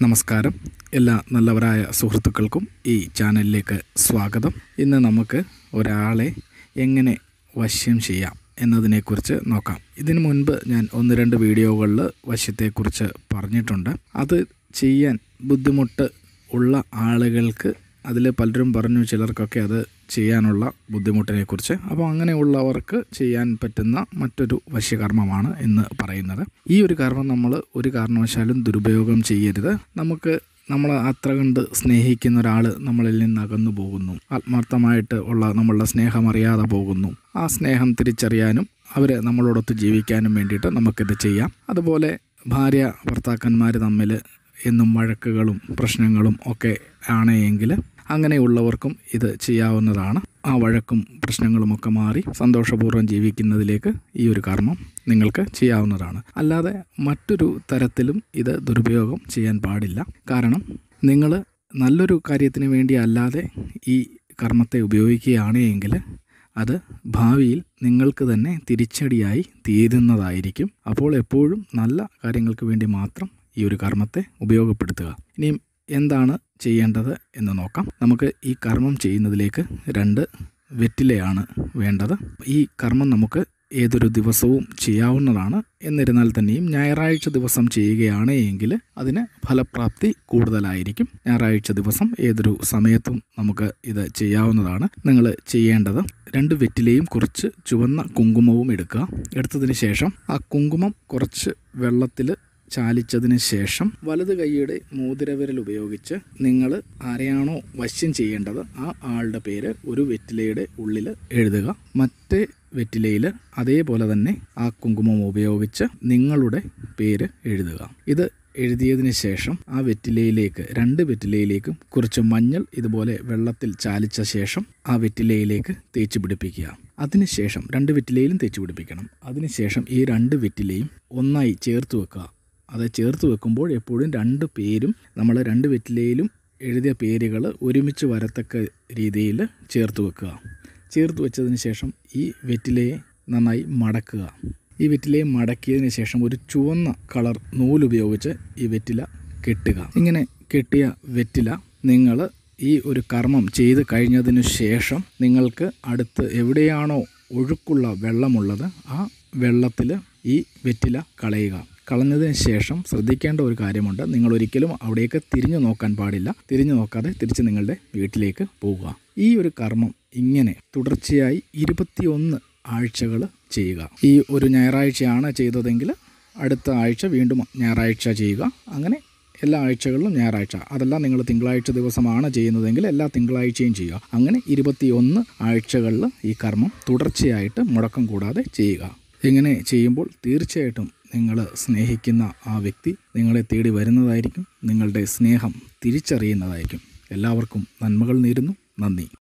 നമസ്കാരം എല്ലാ നല്ലവരായ സുഹൃത്തുക്കൾക്കും ഈ ചാനലിലേക്ക് സ്വാഗതം ഇന്ന് നമുക്ക് ഒരാളെ എങ്ങനെ വശ്യം ചെയ്യാം എന്നതിനെക്കുറിച്ച് നോക്കാം ഇതിനു മുൻപ് ഞാൻ ഒന്ന് രണ്ട് വീഡിയോകളിൽ വശ്യത്തെക്കുറിച്ച് പറഞ്ഞിട്ടുണ്ട് അത് ചെയ്യാൻ ബുദ്ധിമുട്ട് ഉള്ള ആളുകൾക്ക് അതിൽ പലരും പറഞ്ഞു ചിലർക്കൊക്കെ അത് ചെയ്യാനുള്ള ബുദ്ധിമുട്ടിനെക്കുറിച്ച് അപ്പോൾ അങ്ങനെയുള്ളവർക്ക് ചെയ്യാൻ പറ്റുന്ന മറ്റൊരു വശ്യകർമ്മമാണ് ഇന്ന് പറയുന്നത് ഈ ഒരു കർമ്മം നമ്മൾ ഒരു കാരണവശാലും ദുരുപയോഗം ചെയ്യരുത് നമുക്ക് നമ്മൾ അത്ര കണ്ട് സ്നേഹിക്കുന്ന ഒരാൾ നമ്മളിൽ നിന്ന് അകന്നു പോകുന്നു ആത്മാർത്ഥമായിട്ട് ഉള്ള നമ്മളുടെ സ്നേഹം അറിയാതെ പോകുന്നു ആ സ്നേഹം തിരിച്ചറിയാനും അവർ നമ്മളോടൊത്ത് ജീവിക്കാനും വേണ്ടിയിട്ട് നമുക്കിത് ചെയ്യാം അതുപോലെ ഭാര്യ ഭർത്താക്കന്മാർ തമ്മിൽ എന്നും വഴക്കുകളും പ്രശ്നങ്ങളും ഒക്കെ ആണെങ്കിൽ അങ്ങനെയുള്ളവർക്കും ഇത് ചെയ്യാവുന്നതാണ് ആ വഴക്കും പ്രശ്നങ്ങളുമൊക്കെ മാറി സന്തോഷപൂർവ്വം ജീവിക്കുന്നതിലേക്ക് ഈ ഒരു കർമ്മം നിങ്ങൾക്ക് ചെയ്യാവുന്നതാണ് അല്ലാതെ മറ്റൊരു തരത്തിലും ഇത് ദുരുപയോഗം ചെയ്യാൻ പാടില്ല കാരണം നിങ്ങൾ നല്ലൊരു കാര്യത്തിന് വേണ്ടി അല്ലാതെ ഈ കർമ്മത്തെ ഉപയോഗിക്കുകയാണ് എങ്കിൽ അത് ഭാവിയിൽ നിങ്ങൾക്ക് തന്നെ തിരിച്ചടിയായി തീരുന്നതായിരിക്കും അപ്പോൾ എപ്പോഴും നല്ല കാര്യങ്ങൾക്ക് വേണ്ടി മാത്രം ഈ ഒരു കർമ്മത്തെ ഉപയോഗപ്പെടുത്തുക ഇനിയും എന്താണ് ചെയ്യേണ്ടത് എന്ന് നോക്കാം നമുക്ക് ഈ കർമ്മം ചെയ്യുന്നതിലേക്ക് രണ്ട് വെറ്റിലയാണ് വേണ്ടത് ഈ കർമ്മം നമുക്ക് ഏതൊരു ദിവസവും ചെയ്യാവുന്നതാണ് എന്നിരുന്നാൽ തന്നെയും ഞായറാഴ്ച ദിവസം ചെയ്യുകയാണ് എങ്കിൽ അതിന് ഫലപ്രാപ്തി കൂടുതലായിരിക്കും ഞായറാഴ്ച ദിവസം ഏതൊരു സമയത്തും നമുക്ക് ഇത് ചെയ്യാവുന്നതാണ് നിങ്ങൾ ചെയ്യേണ്ടത് രണ്ട് വെറ്റിലയും കുറച്ച് ചുവന്ന കുങ്കുമവും എടുക്കുക എടുത്തതിന് ശേഷം ആ കുങ്കുമം കുറച്ച് വെള്ളത്തിൽ ചാലിച്ചതിന് ശേഷം വലത് കൈയുടെ മോതിരവിരൽ ഉപയോഗിച്ച് നിങ്ങൾ ആരെയാണോ വശ്യം ചെയ്യേണ്ടത് ആ ആളുടെ പേര് ഒരു വെറ്റിലയുടെ ഉള്ളിൽ എഴുതുക മറ്റേ വെറ്റിലയിൽ അതേപോലെ തന്നെ ആ കുങ്കുമം ഉപയോഗിച്ച് നിങ്ങളുടെ പേര് എഴുതുക ഇത് എഴുതിയതിന് ശേഷം ആ വെറ്റിലയിലേക്ക് രണ്ട് വെറ്റിലയിലേക്കും കുറച്ച് മഞ്ഞൾ ഇതുപോലെ വെള്ളത്തിൽ ചാലിച്ച ശേഷം ആ വെറ്റിലയിലേക്ക് തേച്ച് പിടിപ്പിക്കുക അതിനുശേഷം രണ്ട് വെറ്റിലയിലും തേച്ച് പിടിപ്പിക്കണം അതിനുശേഷം ഈ രണ്ട് വെറ്റിലയും ഒന്നായി ചേർത്ത് വെക്കുക അത് ചേർത്ത് വെക്കുമ്പോൾ എപ്പോഴും രണ്ട് പേരും നമ്മൾ രണ്ട് വെറ്റിലയിലും എഴുതിയ പേരുകൾ ഒരുമിച്ച് വരത്തക്ക രീതിയിൽ ചേർത്ത് വെക്കുക ചേർത്ത് വെച്ചതിന് ശേഷം ഈ വെറ്റിലയെ നന്നായി മടക്കുക ഈ വെറ്റിലയെ മടക്കിയതിന് ശേഷം ഒരു ചുവന്ന കളർ നൂലുപയോഗിച്ച് ഈ വെറ്റില കെട്ടുക ഇങ്ങനെ കെട്ടിയ വെറ്റില നിങ്ങൾ ഈ ഒരു കർമ്മം ചെയ്ത് കഴിഞ്ഞതിന് ശേഷം നിങ്ങൾക്ക് അടുത്ത് എവിടെയാണോ ഒഴുക്കുള്ള വെള്ളമുള്ളത് ആ വെള്ളത്തിൽ ഈ വെറ്റില കളയുക കളഞ്ഞതിന് ശേഷം ശ്രദ്ധിക്കേണ്ട ഒരു കാര്യമുണ്ട് നിങ്ങൾ ഒരിക്കലും അവിടേക്ക് തിരിഞ്ഞു നോക്കാൻ പാടില്ല തിരിഞ്ഞു നോക്കാതെ തിരിച്ച് നിങ്ങളുടെ വീട്ടിലേക്ക് പോകുക ഈ ഒരു കർമ്മം ഇങ്ങനെ തുടർച്ചയായി ഇരുപത്തിയൊന്ന് ആഴ്ചകൾ ചെയ്യുക ഈ ഒരു ഞായറാഴ്ചയാണ് ചെയ്തതെങ്കിൽ അടുത്ത ആഴ്ച വീണ്ടും ഞായറാഴ്ച ചെയ്യുക അങ്ങനെ എല്ലാ ആഴ്ചകളിലും ഞായറാഴ്ച അതല്ല നിങ്ങൾ തിങ്കളാഴ്ച ദിവസമാണ് ചെയ്യുന്നതെങ്കിൽ എല്ലാ തിങ്കളാഴ്ചയും ചെയ്യുക അങ്ങനെ ഇരുപത്തിയൊന്ന് ആഴ്ചകളിൽ ഈ കർമ്മം തുടർച്ചയായിട്ട് മുടക്കം കൂടാതെ ചെയ്യുക ഇങ്ങനെ ചെയ്യുമ്പോൾ തീർച്ചയായിട്ടും നിങ്ങൾ സ്നേഹിക്കുന്ന ആ വ്യക്തി നിങ്ങളെ തേടി വരുന്നതായിരിക്കും നിങ്ങളുടെ സ്നേഹം തിരിച്ചറിയുന്നതായിരിക്കും എല്ലാവർക്കും നന്മകൾ നേരുന്നു നന്ദി